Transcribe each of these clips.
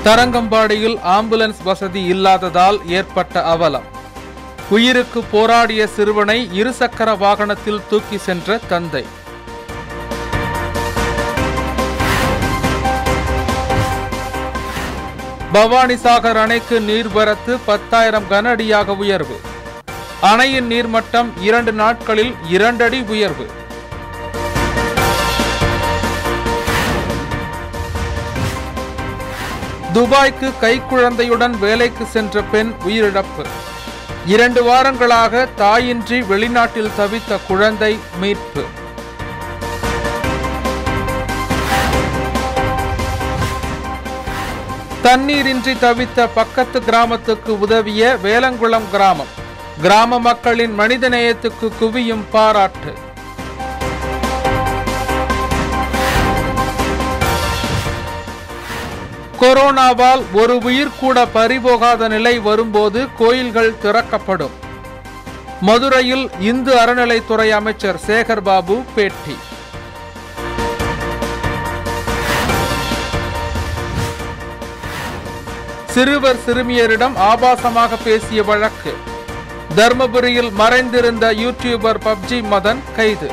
தரங்கம்பாடியில் ஆம்புலன்ஸ் வசதி இல்லாததால் ஏற்பட்ட அவலம் உயிருக்கு போராடிய சிறுவனை இருசக்கர வாகனத்தில் தூக்கி சென்ற தந்தை பவானிசாகர் அணைக்கு நீர்வரத்து பத்தாயிரம் கன அடியாக உயர்வு அணையின் நீர்மட்டம் இரண்டு நாட்களில் இரண்டடி உயர்வு துபாய்க்கு கைக்குழந்தையுடன் வேலைக்கு சென்ற பெண் உயிரிழப்பு இரண்டு வாரங்களாக தாயின்றி வெளிநாட்டில் தவித்த குழந்தை மீட்பு தண்ணீரின்றி தவித்த பக்கத்து கிராமத்துக்கு உதவிய வேலங்குளம் கிராமம் கிராம மக்களின் மனிதநேயத்துக்கு குவியும் பாராட்டு கொரோனாவால் ஒரு உயிர் கூட பறிபோகாத நிலை வரும்போது கோயில்கள் திறக்கப்படும் மதுரையில் இந்து அறநிலைத்துறை அமைச்சர் சேகர் பாபு பேட்டி சிறுவர் சிறுமியரிடம் ஆபாசமாக பேசிய வழக்கு தர்மபுரியில் மறைந்திருந்த யூடியூபர் பப்ஜி மதன் கைது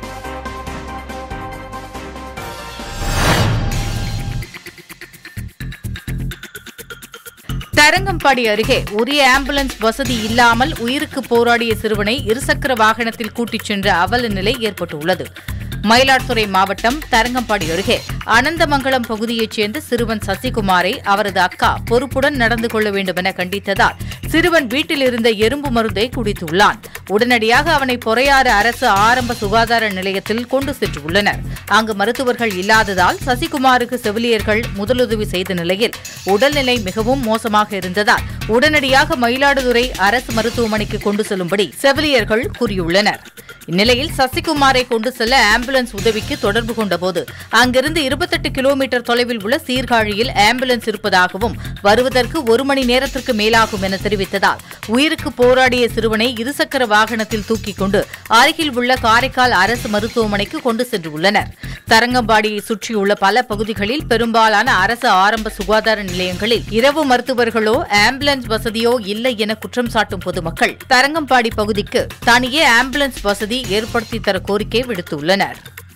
தரங்கம்பாடி அருகே உரிய ஆம்புலன்ஸ் வசதி இல்லாமல் உயிருக்கு போராடிய சிறுவனை இருசக்கர வாகனத்தில் கூட்டிச் சென்ற அவல நிலை ஏற்பட்டுள்ளது மயிலாடுதுறை மாவட்டம் தரங்கம்பாடி அருகே அனந்தமங்கலம் பகுதியைச் சேர்ந்த சிறுவன் சசிகுமாரை அவரது அக்கா பொறுப்புடன் நடந்து கொள்ள வேண்டும் என கண்டித்ததால் சிறுவன் வீட்டில் இருந்த எறும்பு மருந்தை குடித்துள்ளான் உடனடியாக அவனை பொறையாறு அரசு ஆரம்ப சுகாதார நிலையத்தில் கொண்டு சென்றுள்ளனர் அங்கு மருத்துவர்கள் இல்லாததால் சசிகுமாருக்கு செவிலியர்கள் முதலுதவி செய்த நிலையில் உடல்நிலை மிகவும் மோசமாக இருந்ததால் உடனடியாக மயிலாடுதுறை அரசு மருத்துவமனைக்கு கொண்டு செல்லும்படி செவிலியர்கள் கூறியுள்ளனர் இந்நிலையில் சசிகுமாரை கொண்டு செல்ல ஆம்புலன்ஸ் உதவிக்கு தொடர்பு கொண்டபோது அங்கிருந்து இருபத்தெட்டு கிலோமீட்டர் தொலைவில் உள்ள சீர்காழியில் ஆம்புலன்ஸ் இருப்பதாகவும் வருவதற்கு ஒரு மணி நேரத்திற்கு மேலாகும் என தெரிவித்ததால் உயிருக்கு போராடிய சிறுவனை இருசக்கர வாகனத்தில் தூக்கிக் கொண்டு அருகில் உள்ள காரைக்கால் அரசு மருத்துவமனைக்கு கொண்டு சென்றுள்ளனர் தரங்கம்பாடியை சுற்றியுள்ள பல பகுதிகளில் பெரும்பாலான அரசு ஆரம்ப சுகாதார நிலையங்களில் இரவு மருத்துவர்களோ ஆம்புலன்ஸ் வசதியோ இல்லை என குற்றம் சாட்டும் பொதுமக்கள் தரங்கம்பாடி பகுதிக்கு தனியே ஆம்புலன்ஸ் வசதி ஏற்படுத்தி தர கோரிக்கை விடுத்துள்ளனர்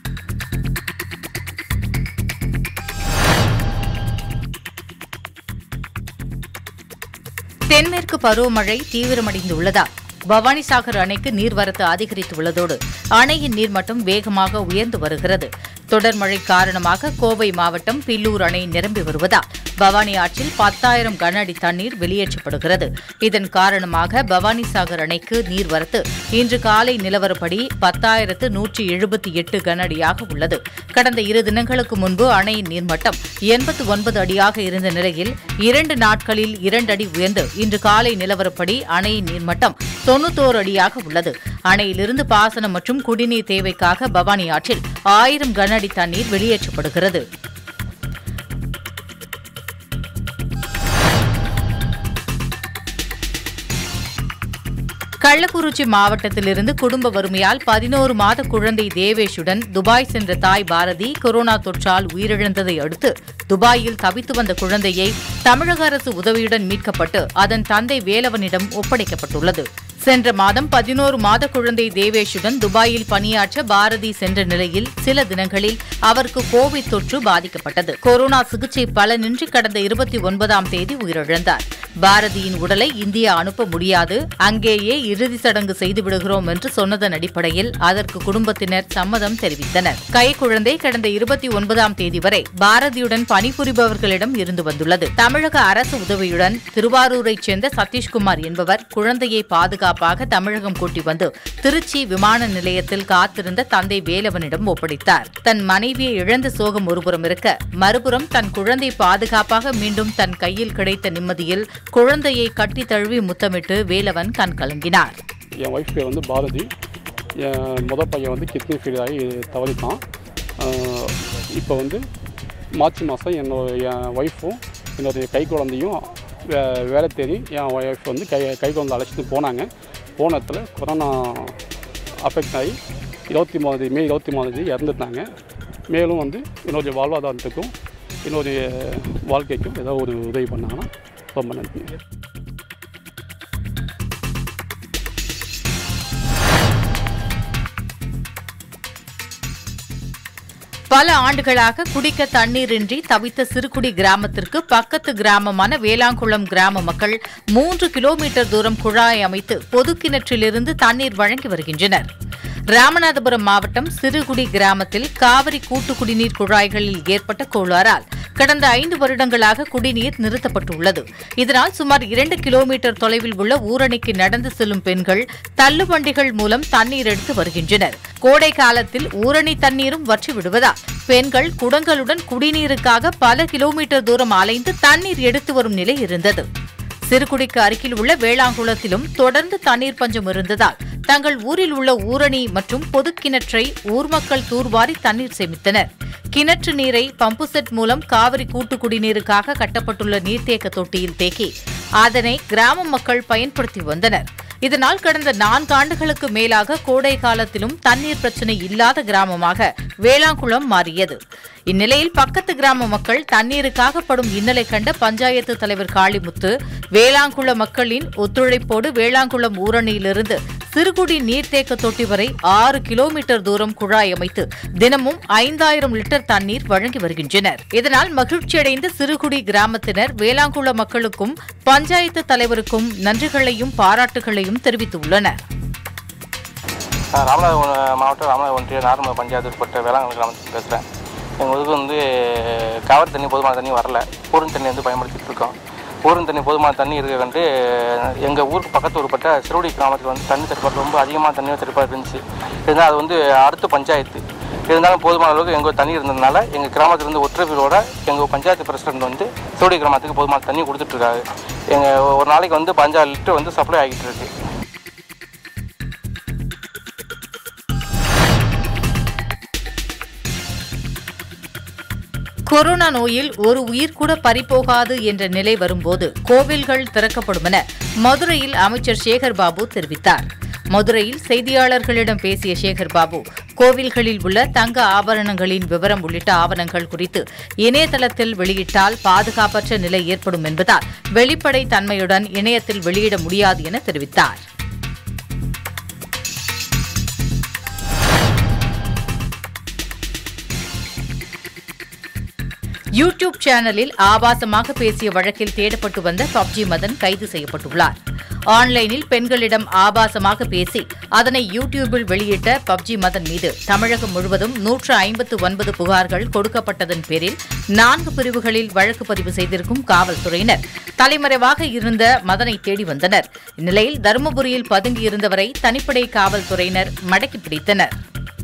தென்மேற்கு பருவமழை தீவிரமடைந்துள்ளதால் பவானிசாகர் அணைக்கு நீர்வரத்து அதிகரித்துள்ளதோடு அணையின் நீர்மட்டம் வேகமாக உயர்ந்து வருகிறது தொடர் மழை காரணமாக கோவை மாவட்டம் பில்லூர் அணை நிரம்பி வருவதால் பவானி ஆற்றில் பத்தாயிரம் கன அடி தண்ணீர் வெளியேற்றப்படுகிறது இதன் காரணமாக பவானிசாகர் அணைக்கு நீர்வரத்து இன்று காலை நிலவரப்படி பத்தாயிரத்து நூற்றி எழுபத்தி எட்டு கன அடியாக உள்ளது கடந்த இரு தினங்களுக்கு முன்பு அணையின் நீர்மட்டம் எண்பத்து ஒன்பது அடியாக இருந்த நிலையில் இரண்டு நாட்களில் இரண்டு அடி உயர்ந்து இன்று காலை நிலவரப்படி அணையின் நீர்மட்டம் தொண்ணூத்தோரு அடியாக உள்ளது அணையிலிருந்து பாசனம் மற்றும் குடிநீர் தேவைக்காக பவானி ஆற்றில் ஆயிரம் கன அடி தண்ணீர் வெளியேற்றப்படுகிறது கள்ளக்குறிச்சி மாவட்டத்திலிருந்து குடும்ப வறுமையால் பதினோரு மாத குழந்தை தேவேஷுடன் துபாய் சென்ற தாய் பாரதி கொரோனா தொற்றால் உயிரிழந்ததை அடுத்து துபாயில் தவித்து வந்த குழந்தையை தமிழக அரசு உதவியுடன் மீட்கப்பட்டு அதன் தந்தை வேலவனிடம் ஒப்படைக்கப்பட்டுள்ளது சென்ற மாதம் பதினோரு மாத குழந்தை தேவேஷுடன் துபாயில் பணியாற்ற பாரதி சென்ற நிலையில் சில தினங்களில் அவருக்கு கோவிட் தொற்று பாதிக்கப்பட்டது கொரோனா சிகிச்சை பலனின்றி கடந்த இருபத்தி ஒன்பதாம் தேதி உயிரிழந்தார் பாரதியின் உடலை இந்தியா அனுப்ப முடியாது அங்கேயே இறுதி சடங்கு செய்து விடுகிறோம் என்று சொன்னதன் அடிப்படையில் அதற்கு குடும்பத்தினர் சம்மதம் தெரிவித்தனர் கைக்குழந்தை கடந்த இருபத்தி ஒன்பதாம் தேதி வரை பாரதியுடன் பணிபுரிபவர்களிடம் இருந்து வந்துள்ளது தமிழக அரசு உதவியுடன் திருவாரூரைச் சேர்ந்த சதீஷ்குமார் என்பவர் குழந்தையை பாதுகாப்பாக தமிழகம் கூட்டி வந்து திருச்சி விமான நிலையத்தில் காத்திருந்த தந்தை வேலவனிடம் ஒப்படைத்தார் தன் மனைவியை இழந்த சோகம் ஒருபுறம் இருக்க மறுபுறம் தன் குழந்தை பாதுகாப்பாக மீண்டும் தன் கையில் கிடைத்த நிம்மதியில் குழந்தையை கட்டி தழுவி முத்தமிட்டு வேலவன் கண் கலங்கினார் என் ஒய்ஃப் பேர் வந்து பாரதி என் முத பையன் வந்து கிட்னி ஃபெயிலியர் ஆகி தவறிட்டான் இப்போ வந்து மார்ச் மாதம் என்னோட என் ஒய்ஃபும் என்னுடைய கை குழந்தையும் வே வேலை தேடி என் ஒய்ஃப் வந்து கை கை குழந்தை அழைச்சிட்டு போனாங்க போனத்தில் கொரோனா அஃபெக்ட் ஆகி இருபத்தி மூணாந்தேதி மே இருபத்தி மூணாந்தேதி இறந்துட்டாங்க மேலும் வந்து என்னுடைய வாழ்வாதாரத்துக்கும் என்னுடைய வாழ்க்கைக்கும் ஏதோ ஒரு உதவி பண்ணாங்கன்னா ரொம்ப நன்றி பல ஆண்டுகளாக குடிக்க தண்ணீரின்றி தவித்த சிறுகுடி கிராமத்திற்கு பக்கத்து கிராமமான வேளாங்குளம் கிராம மக்கள் மூன்று கிலோமீட்டர் தூரம் குழாய் அமைத்து பொது கிணற்றிலிருந்து தண்ணீர் வழங்கி வருகின்றனர் ராமநாதபுரம் மாவட்டம் சிறுகுடி கிராமத்தில் காவிரி கூட்டு குடிநீர் குழாய்களில் ஏற்பட்ட கோளாறால் கடந்த ஐந்து வருடங்களாக குடிநீர் நிறுத்தப்பட்டுள்ளது இதனால் சுமார் இரண்டு கிலோமீட்டர் தொலைவில் உள்ள ஊரணிக்கு நடந்து செல்லும் பெண்கள் தள்ளுவண்டிகள் மூலம் தண்ணீர் எடுத்து வருகின்றனர் கோடை காலத்தில் ஊரணி தண்ணீரும் வற்றி விடுவதால் பெண்கள் குடங்களுடன் குடிநீருக்காக பல கிலோமீட்டர் தூரம் அலைந்து தண்ணீர் எடுத்து வரும் நிலை இருந்தது சிறுகுடிக்கு அருகில் உள்ள வேளாங்குளத்திலும் தொடர்ந்து தண்ணீர் பஞ்சம் இருந்ததால் தங்கள் ஊரில் உள்ள ஊரணி மற்றும் பொது கிணற்றை ஊர் மக்கள் தூர்வாரி தண்ணீர் சேமித்தனர் கிணற்று நீரை பம்பு செட் மூலம் காவிரி கூட்டு குடிநீருக்காக கட்டப்பட்டுள்ள நீர்த்தேக்க தொட்டியில் தேக்கி அதனை கிராம மக்கள் பயன்படுத்தி வந்தனர் இதனால் கடந்த நான்கு ஆண்டுகளுக்கு மேலாக கோடை காலத்திலும் தண்ணீர் பிரச்சினை இல்லாத கிராமமாக வேளாங்குளம் மாறியது இந்நிலையில் பக்கத்து கிராம மக்கள் தண்ணீருக்காக படும் இன்னலை கண்ட பஞ்சாயத்து தலைவர் காளிமுத்து வேளாங்குள மக்களின் ஒத்துழைப்போடு வேளாங்குளம் ஊரணியிலிருந்து சிறுகுடி நீர்த்தேக்க தொட்டி வரை ஆறு கிலோமீட்டர் தூரம் குழாய் அமைத்து தினமும் ஐந்தாயிரம் லிட்டர் தண்ணீர் வழங்கி வருகின்றனர் இதனால் மகிழ்ச்சியடைந்த சிறுகுடி கிராமத்தினர் வேளாங்குள மக்களுக்கும் பஞ்சாயத்து தலைவருக்கும் நன்றிகளையும் பாராட்டுகளையும் தெரிவித்துள்ளனர் நான் ராமநாதபுரம் மாவட்டம் ராமநாதபுரம் ஒன்றிய நார்மல் பஞ்சாயத்து உட்பட்ட வேளாங்கண்ணி கிராமத்தில் பேசுகிறேன் எங்களுக்கு வந்து காவிரி தண்ணி போதுமான தண்ணி வரல ஊரின் தண்ணி வந்து பயன்படுத்திட்டு இருக்கோம் ஊரின் தண்ணி போதுமான தண்ணி இருக்க கண்டு எங்கள் ஊருக்கு பக்கத்து ஊர்பட்ட சிறுவடி கிராமத்தில் வந்து தண்ணி தட்டுப்பாடு ரொம்ப அதிகமாக தண்ணி தட்டுப்பாடு இருந்துச்சு இருந்தால் அது வந்து அடுத்த பஞ்சாயத்து இருந்தாலும் போதுமான அளவுக்கு எங்கள் தண்ணி இருந்ததுனால எங்கள் கிராமத்துலேருந்து ஒற்றுமையோட எங்கள் பஞ்சாயத்து பிரசிடென்ட் வந்து சிறுவடி கிராமத்துக்கு போதுமான தண்ணி கொடுத்துட்ருக்காரு எங்கள் ஒரு நாளைக்கு வந்து பஞ்சாயிரம் லிட்டர் வந்து சப்ளை ஆகிட்டு இருக்கு கொரோனா நோயில் ஒரு உயிர் கூட பறிபோகாது என்ற நிலை வரும்போது கோவில்கள் திறக்கப்படும் என மதுரையில் அமைச்சர் சேகர் பாபு தெரிவித்தார் மதுரையில் செய்தியாளர்களிடம் பேசிய சேகர் பாபு கோவில்களில் உள்ள தங்க ஆபரணங்களின் விவரம் உள்ளிட்ட ஆவணங்கள் குறித்து இணையதளத்தில் வெளியிட்டால் பாதுகாப்பற்ற நிலை ஏற்படும் என்பதால் வெளிப்படை தன்மையுடன் இணையத்தில் வெளியிட முடியாது என தெரிவித்தார் யூடியூப் சேனலில் ஆபாசமாக பேசிய வழக்கில் தேடப்பட்டு வந்த பப்ஜி மதன் கைது செய்யப்பட்டுள்ளார் ஆன்லைனில் பெண்களிடம் ஆபாசமாக பேசி அதனை யூடியூபில் வெளியிட்ட பப்ஜி மதன் மீது தமிழகம் முழுவதும் நூற்று ஐம்பத்து ஒன்பது புகார்கள் கொடுக்கப்பட்டதன் பேரில் நான்கு பிரிவுகளில் வழக்கு பதிவு செய்திருக்கும் காவல்துறையினர் தலைமறைவாக இருந்த மதனை தேடி வந்தனர் இந்நிலையில் தருமபுரியில் பதுங்கியிருந்தவரை தனிப்படை காவல்துறையினர் மடக்கி பிடித்தனர்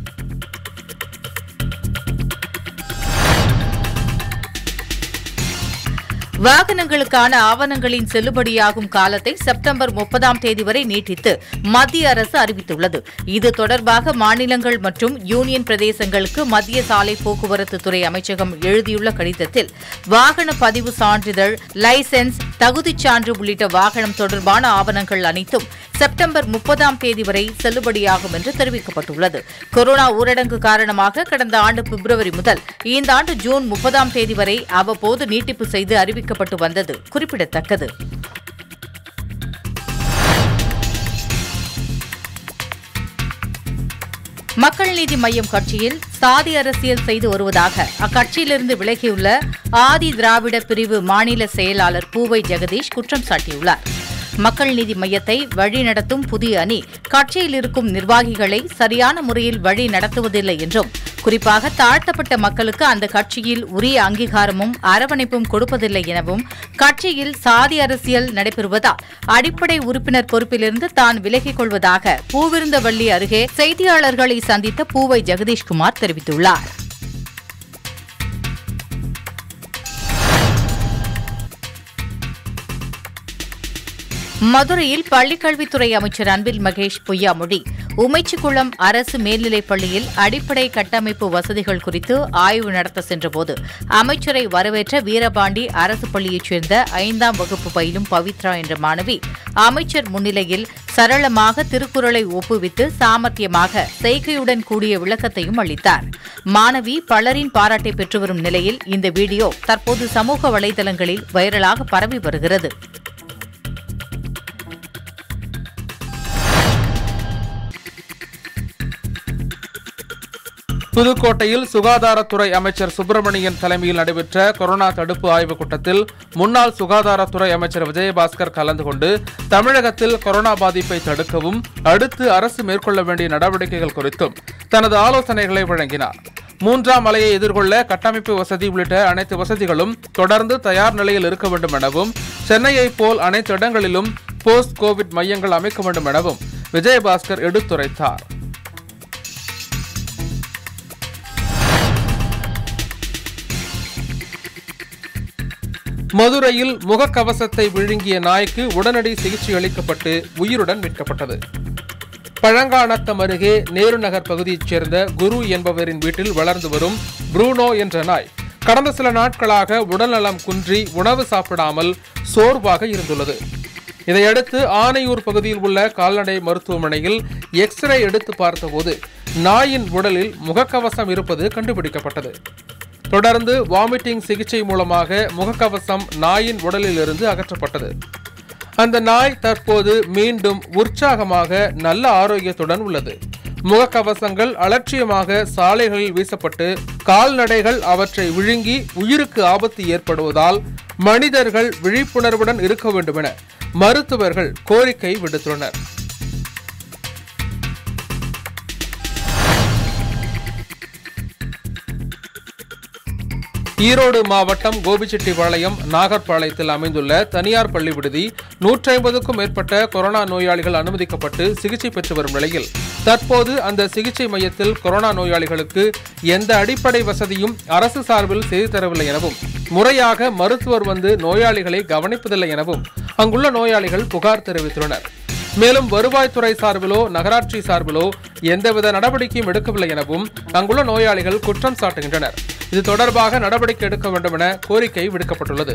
வாகனங்களுக்கான ஆவணங்களின் செல்லுபடியாகும் காலத்தை செப்டம்பர் முப்பதாம் தேதி வரை நீட்டித்து மத்திய அரசு அறிவித்துள்ளது இது தொடர்பாக மாநிலங்கள் மற்றும் யூனியன் பிரதேசங்களுக்கு மத்திய சாலை போக்குவரத்து துறை அமைச்சகம் எழுதியுள்ள கடிதத்தில் வாகன பதிவு சான்றிதழ் லைசென்ஸ் தகுதிச் சான்று உள்ளிட்ட வாகனம் தொடர்பான ஆவணங்கள் அனைத்தும் செப்டம்பர் முப்பதாம் தேதி வரை செல்லுபடியாகும் என்று தெரிவிக்கப்பட்டுள்ளது கொரோனா ஊரடங்கு காரணமாக கடந்த ஆண்டு பிப்ரவரி முதல் இந்த ஆண்டு ஜூன் முப்பதாம் தேதி வரை அவ்வப்போது நீட்டிப்பு செய்து அறிவிக்கப்பட்டு வந்தது குறிப்பிடத்தக்கது மக்கள் நீதி மய்யம் கட்சியில் சாதி அரசியல் செய்து வருவதாக அக்கட்சியிலிருந்து விலகியுள்ள ஆதி திராவிட பிரிவு மாநில செயலாளர் பூவை ஜெகதீஷ் குற்றம் சாட்டியுள்ளார் மக்கள் நீதி மையத்தை வழிநடத்தும் புதிய அணி கட்சியில் இருக்கும் நிர்வாகிகளை சரியான முறையில் வழி நடத்துவதில்லை என்றும் குறிப்பாக தாழ்த்தப்பட்ட மக்களுக்கு அந்த கட்சியில் உரிய அங்கீகாரமும் அரவணைப்பும் கொடுப்பதில்லை எனவும் கட்சியில் சாதி அரசியல் நடைபெறுவதால் அடிப்படை உறுப்பினர் பொறுப்பிலிருந்து தான் விலகிக் கொள்வதாக பூவிருந்தவள்ளி அருகே செய்தியாளர்களை சந்தித்த பூவை ஜெகதீஷ்குமார் தெரிவித்துள்ளார் மதுரையில் பள்ளிக்கல்வித்துறை அமைச்சர் அன்பில் மகேஷ் பொய்யாமொழி உமைச்சிக்குளம் அரசு மேல்நிலைப் பள்ளியில் அடிப்படை கட்டமைப்பு வசதிகள் குறித்து ஆய்வு நடத்த சென்றபோது அமைச்சரை வரவேற்ற வீரபாண்டி அரசு பள்ளியைச் சேர்ந்த ஐந்தாம் வகுப்பு பயிலும் பவித்ரா என்ற மாணவி அமைச்சர் முன்னிலையில் சரளமாக திருக்குறளை ஒப்புவித்து சாமர்த்தியமாக செய்கையுடன் கூடிய விளக்கத்தையும் அளித்தார் மாணவி பலரின் பாராட்டை பெற்று வரும் நிலையில் இந்த வீடியோ தற்போது சமூக வலைதளங்களில் வைரலாக பரவி வருகிறது புதுக்கோட்டையில் சுகாதாரத்துறை அமைச்சர் சுப்பிரமணியன் தலைமையில் நடைபெற்ற கொரோனா தடுப்பு ஆய்வுக் கூட்டத்தில் முன்னாள் சுகாதாரத்துறை அமைச்சர் விஜயபாஸ்கர் கலந்து கொண்டு தமிழகத்தில் கொரோனா பாதிப்பை தடுக்கவும் அடுத்து அரசு மேற்கொள்ள வேண்டிய நடவடிக்கைகள் குறித்தும் தனது ஆலோசனைகளை வழங்கினார் மூன்றாம் அலையை எதிர்கொள்ள கட்டமைப்பு வசதி உள்ளிட்ட அனைத்து வசதிகளும் தொடர்ந்து தயார் நிலையில் இருக்க வேண்டும் எனவும் சென்னையைப் போல் அனைத்து இடங்களிலும் போஸ்ட் கோவிட் மையங்கள் அமைக்க வேண்டும் எனவும் விஜயபாஸ்கர் எடுத்துரைத்தார் மதுரையில் முகக்கவசத்தை விழுங்கிய நாய்க்கு உடனடி சிகிச்சை அளிக்கப்பட்டு உயிருடன் மீட்கப்பட்டது பழங்கானத்தம் அருகே நேரு நகர் பகுதியைச் சேர்ந்த குரு என்பவரின் வீட்டில் வளர்ந்து வரும் ப்ரூனோ என்ற நாய் கடந்த சில நாட்களாக உடல்நலம் குன்றி உணவு சாப்பிடாமல் சோர்வாக இருந்துள்ளது இதையடுத்து ஆனையூர் பகுதியில் உள்ள கால்நடை மருத்துவமனையில் எக்ஸ்ரே எடுத்து பார்த்தபோது நாயின் உடலில் முகக்கவசம் இருப்பது கண்டுபிடிக்கப்பட்டது தொடர்ந்து வாமிட்டிங் சிகிச்சை மூலமாக முகக்கவசம் நாயின் உடலில் இருந்து அகற்றப்பட்டது அந்த நாய் தற்போது மீண்டும் உற்சாகமாக நல்ல ஆரோக்கியத்துடன் உள்ளது முகக்கவசங்கள் அலட்சியமாக சாலைகளில் வீசப்பட்டு கால்நடைகள் அவற்றை விழுங்கி உயிருக்கு ஆபத்து ஏற்படுவதால் மனிதர்கள் விழிப்புணர்வுடன் இருக்க வேண்டும் என மருத்துவர்கள் கோரிக்கை விடுத்துள்ளனர் ஈரோடு மாவட்டம் கோபிச்செட்டிப்பாளையம் நாகர்பாளையத்தில் அமைந்துள்ள தனியார் பள்ளி விடுதி நூற்றி ஐம்பதுக்கும் மேற்பட்ட கொரோனா நோயாளிகள் அனுமதிக்கப்பட்டு சிகிச்சை பெற்று வரும் நிலையில் தற்போது அந்த சிகிச்சை மையத்தில் கொரோனா நோயாளிகளுக்கு எந்த அடிப்படை வசதியும் அரசு சார்பில் செய்து தரவில்லை எனவும் முறையாக மருத்துவர் வந்து நோயாளிகளை கவனிப்பதில்லை எனவும் அங்குள்ள நோயாளிகள் புகார் தெரிவித்துள்ளனர் மேலும் வருவாய்த்துறை சார்பிலோ நகராட்சி சார்பிலோ எந்தவித நடவடிக்கையும் எடுக்கவில்லை எனவும் அங்குள்ள நோயாளிகள் குற்றம் சாட்டுகின்றனர் இது தொடர்பாக நடவடிக்கை எடுக்க வேண்டும் என கோரிக்கை விடுக்கப்பட்டுள்ளது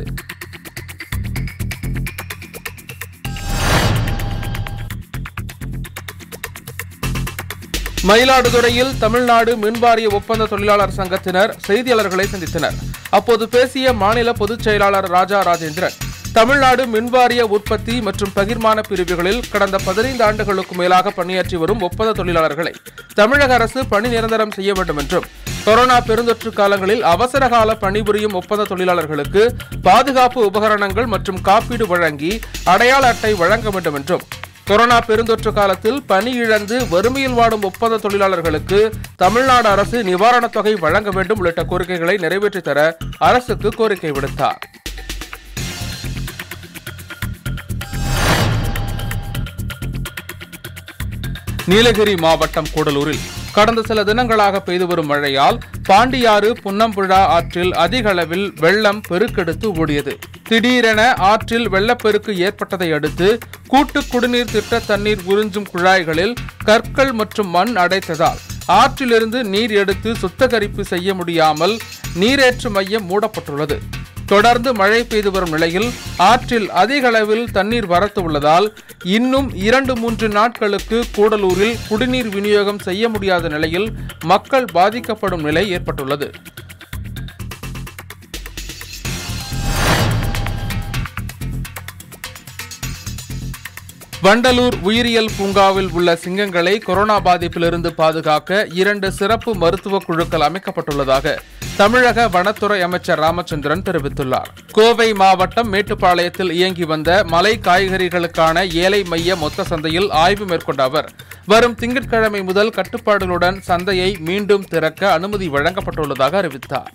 மயிலாடுதுறையில் தமிழ்நாடு மின்வாரிய ஒப்பந்த தொழிலாளர் சங்கத்தினர் செய்தியாளர்களை சந்தித்தனர் அப்போது பேசிய மாநில பொதுச் செயலாளர் ராஜா ராஜேந்திரன் தமிழ்நாடு மின்வாரிய உற்பத்தி மற்றும் பகிர்மான பிரிவுகளில் கடந்த பதினைந்து ஆண்டுகளுக்கு மேலாக பணியாற்றி வரும் ஒப்பந்த தொழிலாளர்களை தமிழக அரசு பணி நிரந்தரம் செய்ய வேண்டும் என்றும் கொரோனா பெருந்தொற்று காலங்களில் அவசர கால பணிபுரியும் ஒப்பந்த தொழிலாளர்களுக்கு பாதுகாப்பு உபகரணங்கள் மற்றும் காப்பீடு வழங்கி அடையாள அட்டை வழங்க வேண்டும் என்றும் கொரோனா பெருந்தொற்று காலத்தில் பணி இழந்து வறுமையில் வாடும் ஒப்பந்த தொழிலாளர்களுக்கு தமிழ்நாடு அரசு நிவாரணத் தொகை வழங்க வேண்டும் உள்ளிட்ட கோரிக்கைகளை நிறைவேற்றித் தர அரசுக்கு கோரிக்கை விடுத்தார் நீலகிரி மாவட்டம் கூடலூரில் கடந்த சில தினங்களாக பெய்து வரும் மழையால் பாண்டியாறு புன்னம்புழா ஆற்றில் அதிக அளவில் வெள்ளம் பெருக்கெடுத்து ஓடியது திடீரென ஆற்றில் வெள்ளப்பெருக்கு ஏற்பட்டதை அடுத்து கூட்டு குடிநீர் திட்ட தண்ணீர் உறிஞ்சும் குழாய்களில் கற்கள் மற்றும் மண் அடைத்ததால் ஆற்றிலிருந்து நீர் எடுத்து சுத்திகரிப்பு செய்ய முடியாமல் நீரேற்று மையம் மூடப்பட்டுள்ளது தொடர்ந்து மழை பெய்து வரும் நிலையில் ஆற்றில் அதிக அளவில் தண்ணீர் வரத்து உள்ளதால் இன்னும் இரண்டு மூன்று நாட்களுக்கு கூடலூரில் குடிநீர் விநியோகம் செய்ய முடியாத நிலையில் மக்கள் பாதிக்கப்படும் நிலை ஏற்பட்டுள்ளது வண்டலூர் உயிரியல் பூங்காவில் உள்ள சிங்கங்களை கொரோனா பாதிப்பிலிருந்து பாதுகாக்க இரண்டு சிறப்பு மருத்துவ குழுக்கள் அமைக்கப்பட்டுள்ளதாக தமிழக வனத்துறை அமைச்சர் ராமச்சந்திரன் தெரிவித்துள்ளார் கோவை மாவட்டம் மேட்டுப்பாளையத்தில் இயங்கி வந்த மலை காய்கறிகளுக்கான ஏலை மைய மொத்த சந்தையில் ஆய்வு மேற்கொண்ட அவர் வரும் திங்கட்கிழமை முதல் கட்டுப்பாடுகளுடன் சந்தையை மீண்டும் திறக்க அனுமதி வழங்கப்பட்டுள்ளதாக அறிவித்தார்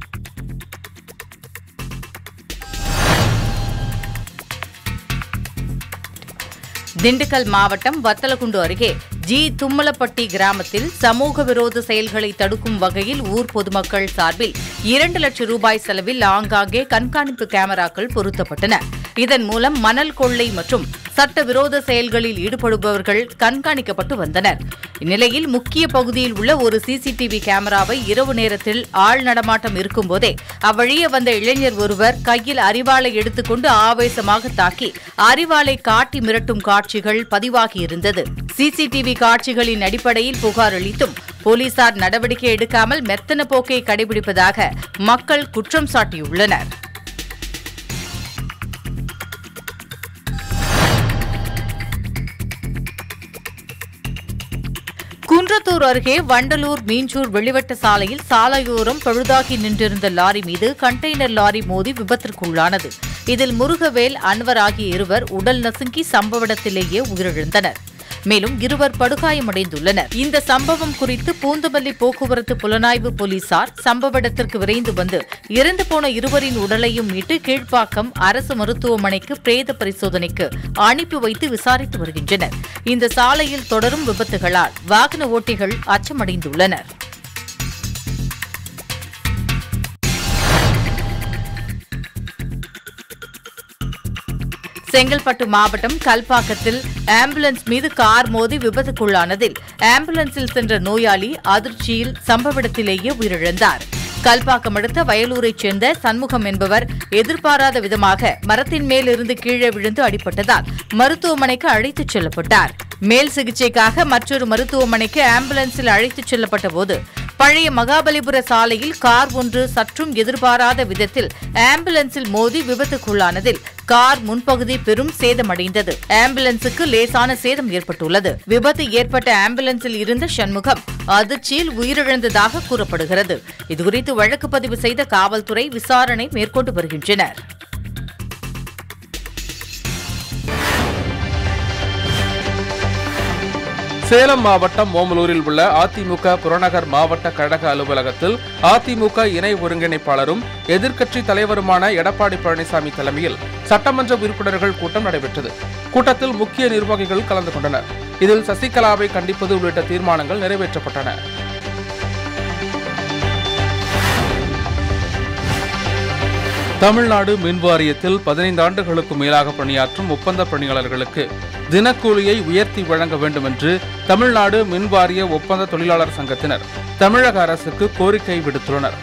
திண்டுக்கல் மாவட்டம் வத்தலகுண்டு அருகே ஜி தும்மலப்பட்டி கிராமத்தில் சமூக விரோத செயல்களை தடுக்கும் வகையில் ஊர் பொதுமக்கள் சார்பில் இரண்டு லட்சம் ரூபாய் செலவில் ஆங்காங்கே கண்காணிப்பு கேமராக்கள் பொருத்தப்பட்டன இதன் மூலம் மணல் கொள்ளை மற்றும் சட்டவிரோத செயல்களில் ஈடுபடுபவர்கள் கண்காணிக்கப்பட்டு வந்தனர் இந்நிலையில் முக்கிய பகுதியில் உள்ள ஒரு சிசிடிவி கேமராவை இரவு நேரத்தில் ஆள் நடமாட்டம் இருக்கும்போதே அவ்வழியே வந்த இளைஞர் ஒருவர் கையில் அரிவாளை எடுத்துக்கொண்டு ஆவேசமாக தாக்கி அரிவாளை காட்டி மிரட்டும் காட்சிகள் பதிவாகியிருந்தது சிசிடிவி காட்சிகளின் அடிப்படையில் புகார் அளித்தும் போலீசார் நடவடிக்கை எடுக்காமல் மெத்தன போக்கை கடைபிடிப்பதாக மக்கள் குற்றம் சாட்டியுள்ளனர் குன்றத்தூர் அருகே வண்டலூர் மீஞ்சூர் வெளிவட்ட சாலையில் சாலையோரம் பழுதாகி நின்றிருந்த லாரி மீது கண்டெய்னர் லாரி மோதி விபத்திற்குள்ளானது இதில் முருகவேல் அன்வர் ஆகிய இருவர் உடல் நசுங்கி சம்பவ இடத்திலேயே உயிரிழந்தனர் மேலும் இருவர் படுகாயமடைந்துள்ளனர் இந்த சம்பவம் குறித்து பூந்தமல்லி போக்குவரத்து புலனாய்வு போலீசார் சம்பவ இடத்திற்கு விரைந்து வந்து இறந்து போன இருவரின் உடலையும் மீட்டு கீழ்ப்பாக்கம் அரசு மருத்துவமனைக்கு பிரேத பரிசோதனைக்கு அனுப்பி வைத்து விசாரித்து வருகின்றனர் இந்த சாலையில் தொடரும் விபத்துகளால் வாகன ஓட்டிகள் அச்சமடைந்துள்ளனர் செங்கல்பட்டு மாவட்டம் கல்பாக்கத்தில் ஆம்புலன்ஸ் மீது கார் மோதி விபத்துக்குள்ளானதில் ஆம்புலன்ஸில் சென்ற நோயாளி அதிர்ச்சியில் சம்பவ இடத்திலேயே உயிரிழந்தார் கல்பாக்கம் அடுத்த வயலூரைச் சேர்ந்த சண்முகம் என்பவர் எதிர்பாராத விதமாக மரத்தின் மேல் இருந்து கீழே விழுந்து அடிபட்டதால் மருத்துவமனைக்கு அழைத்துச் செல்லப்பட்டார் மேல் சிகிச்சைக்காக மற்றொரு மருத்துவமனைக்கு ஆம்புலன்ஸில் அழைத்துச் செல்லப்பட்ட போது பழைய மகாபலிபுர சாலையில் கார் ஒன்று சற்றும் எதிர்பாராத விதத்தில் ஆம்புலன்ஸில் மோதி விபத்துக்குள்ளானதில் கார் முன்பகுதி பெரும் சேதமடைந்தது ஆம்புலன்ஸுக்கு லேசான சேதம் ஏற்பட்டுள்ளது விபத்து ஏற்பட்ட ஆம்புலன்ஸில் இருந்த சண்முகம் அதிர்ச்சியில் உயிரிழந்ததாக கூறப்படுகிறது இதுகுறித்து வழக்கு பதிவு செய்த காவல்துறை விசாரணை மேற்கொண்டு வருகின்றனர் சேலம் மாவட்டம் ஓமலூரில் உள்ள அதிமுக புறநகர் மாவட்ட கழக அலுவலகத்தில் அதிமுக இணை ஒருங்கிணைப்பாளரும் எதிர்க்கட்சி தலைவருமான எடப்பாடி பழனிசாமி தலைமையில் சட்டமன்ற உறுப்பினர்கள் கூட்டம் நடைபெற்றது கூட்டத்தில் முக்கிய நிர்வாகிகள் கலந்து கொண்டனர் இதில் சசிகலாவை கண்டிப்பது உள்ளிட்ட தீர்மானங்கள் நிறைவேற்றப்பட்டன தமிழ்நாடு மின் வாரியத்தில் பதினைந்து ஆண்டுகளுக்கு மேலாக பணியாற்றும் ஒப்பந்த பணியாளர்களுக்கு தினக்கூலியை உயர்த்தி வழங்க வேண்டும் என்று தமிழ்நாடு மின் வாரிய ஒப்பந்த தொழிலாளர் சங்கத்தினர் தமிழக அரசுக்கு கோரிக்கை விடுத்துள்ளனர்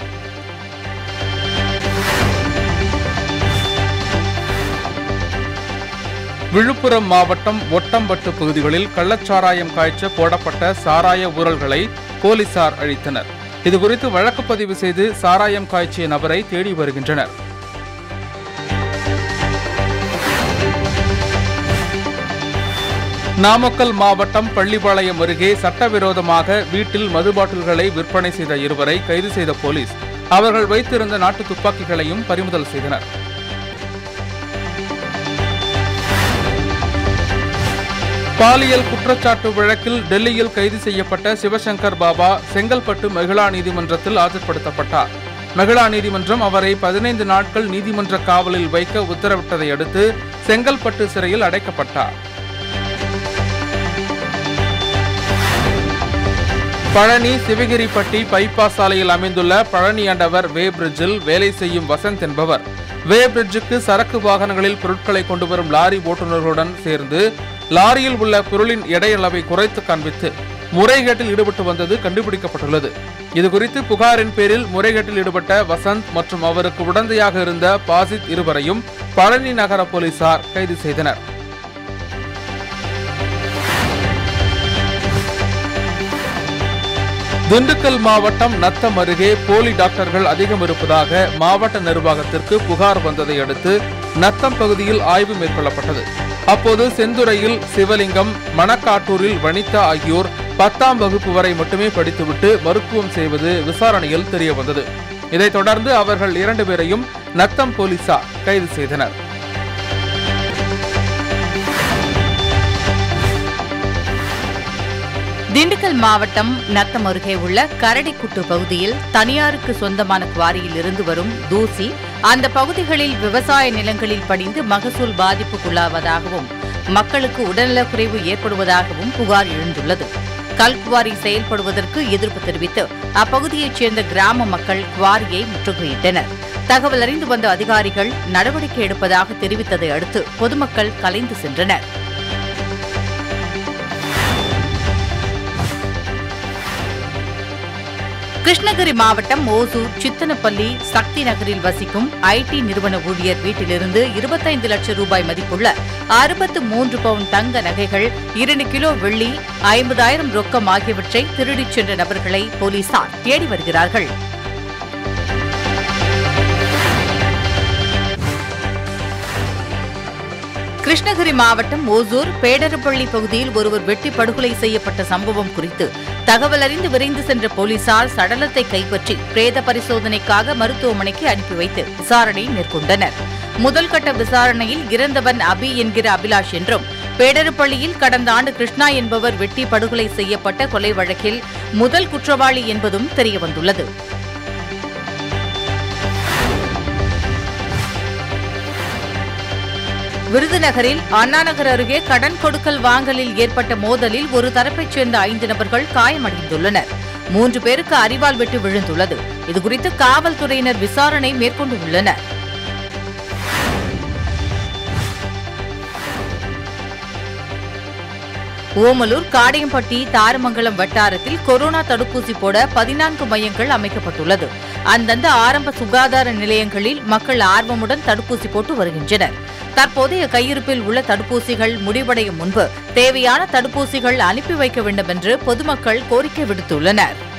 விழுப்புரம் மாவட்டம் ஒட்டம்பட்டு பகுதிகளில் கள்ளச்சாராயம் காய்ச்ச போடப்பட்ட சாராய ஊரல்களை போலீசார் அழித்தனர் இதுகுறித்து வழக்கு பதிவு செய்து சாராயம் காய்ச்சிய நபரை தேடி வருகின்றனர் நாமக்கல் மாவட்டம் பள்ளிப்பாளையம் அருகே சட்டவிரோதமாக வீட்டில் மது பாட்டில்களை விற்பனை செய்த இருவரை கைது செய்த போலீஸ் அவர்கள் வைத்திருந்த நாட்டு துப்பாக்கிகளையும் பறிமுதல் செய்தனர் பாலியல் குற்றச்சாட்டு வழக்கில் டெல்லியில் கைது செய்யப்பட்ட சிவசங்கர் பாபா செங்கல்பட்டு மகிழா நீதிமன்றத்தில் ஆஜர்படுத்தப்பட்டார் மகிழா நீதிமன்றம் அவரை பதினைந்து நாட்கள் நீதிமன்ற காவலில் வைக்க உத்தரவிட்டதை அடுத்து செங்கல்பட்டு சிறையில் அடைக்கப்பட்டார் பழனி சிவகிரிப்பட்டி பைபாஸ் சாலையில் அமைந்துள்ள பழனி ஆண்டவர் வே பிரிட்ஜில் வேலை செய்யும் வசந்த் என்பவர் வே பிரிட்ஜுக்கு சரக்கு வாகனங்களில் பொருட்களை கொண்டு வரும் லாரி ஓட்டுநர்களுடன் சேர்ந்து லாரியில் உள்ள பொருளின் எடை அளவை குறைத்து காண்பித்து முறைகேட்டில் ஈடுபட்டு வந்தது கண்டுபிடிக்கப்பட்டுள்ளது இதுகுறித்து புகாரின் பேரில் முறைகேட்டில் ஈடுபட்ட வசந்த் மற்றும் அவருக்கு உடந்தையாக இருந்த பாசித் இருவரையும் பழனி நகர போலீசார் கைது செய்தனர் திண்டுக்கல் மாவட்டம் நத்தம் அருகே போலி டாக்டர்கள் அதிகம் இருப்பதாக மாவட்ட நிர்வாகத்திற்கு புகார் வந்ததை அடுத்து நத்தம் பகுதியில் ஆய்வு மேற்கொள்ளப்பட்டது அப்போது செந்துறையில் சிவலிங்கம் மணக்காட்டூரில் வனிதா ஆகியோர் பத்தாம் வகுப்பு வரை மட்டுமே படித்துவிட்டு மருத்துவம் செய்வது விசாரணையில் தெரியவந்தது இதைத் தொடர்ந்து அவர்கள் இரண்டு பேரையும் நத்தம் போலீசார் கைது செய்தனர் திண்டுக்கல் மாவட்டம் நத்தம் அருகே உள்ள கரடிக்குட்டு பகுதியில் தனியாருக்கு சொந்தமான குவாரியில் இருந்து வரும் தூசி அந்த பகுதிகளில் விவசாய நிலங்களில் படிந்து மகசூல் பாதிப்புக்குள்ளாவதாகவும் மக்களுக்கு உடல்நலக்குறைவு ஏற்படுவதாகவும் புகார் எழுந்துள்ளது கல்குவாரி செயல்படுவதற்கு எதிர்ப்பு தெரிவித்து அப்பகுதியைச் சேர்ந்த கிராம மக்கள் குவாரியை முற்றுகையிட்டனர் தகவல் அறிந்து வந்த அதிகாரிகள் நடவடிக்கை எடுப்பதாக தெரிவித்ததை அடுத்து பொதுமக்கள் கலைந்து சென்றனர் கிருஷ்ணகிரி மாவட்டம் ஓசூர் சித்தனப்பள்ளி சக்தி நகரில் வசிக்கும் ஐடி நிறுவன ஊழியர் வீட்டிலிருந்து இருபத்தைந்து லட்சம் ரூபாய் மதிப்புள்ள அறுபத்து மூன்று பவுன் தங்க நகைகள் இரண்டு கிலோ வெள்ளி ஐம்பதாயிரம் ரொக்கம் ஆகியவற்றை திருடிச் சென்ற நபர்களை போலீசார் தேடி வருகிறார்கள் கிருஷ்ணகிரி மாவட்டம் ஓசூர் பேடரப்பள்ளி பகுதியில் ஒருவர் வெட்டி படுகொலை செய்யப்பட்ட சம்பவம் குறித்து தகவல் அறிந்து விரைந்து சென்ற போலீசார் சடலத்தை கைப்பற்றி பிரேத பரிசோதனைக்காக மருத்துவமனைக்கு அனுப்பி வைத்து விசாரணை மேற்கொண்டனர் முதல் கட்ட விசாரணையில் இறந்தவன் அபி என்கிற அபிலாஷ் என்றும் பேடரப்பள்ளியில் கடந்த ஆண்டு கிருஷ்ணா என்பவர் வெட்டி படுகொலை செய்யப்பட்ட கொலை வழக்கில் முதல் குற்றவாளி என்பதும் தெரியவந்துள்ளது விருதுநகரில் அண்ணாநகர் அருகே கடன் கொடுக்கல் வாங்கலில் ஏற்பட்ட மோதலில் ஒரு தரப்பைச் சேர்ந்த ஐந்து நபர்கள் காயமடைந்துள்ளனர் மூன்று பேருக்கு அரிவாள் வெட்டு விழுந்துள்ளது இதுகுறித்து காவல்துறையினர் விசாரணை மேற்கொண்டுள்ளனர் ஓமலூர் காடையம்பட்டி தாரமங்கலம் வட்டாரத்தில் கொரோனா தடுப்பூசி போட பதினான்கு மையங்கள் அமைக்கப்பட்டுள்ளது அந்தந்த ஆரம்ப சுகாதார நிலையங்களில் மக்கள் ஆர்வமுடன் தடுப்பூசி போட்டு வருகின்றனர் தற்போதைய கையிருப்பில் உள்ள தடுப்பூசிகள் முடிவடையும் முன்பு தேவையான தடுப்பூசிகள் அனுப்பி வைக்க வேண்டும் என்று பொதுமக்கள் கோரிக்கை விடுத்துள்ளனர்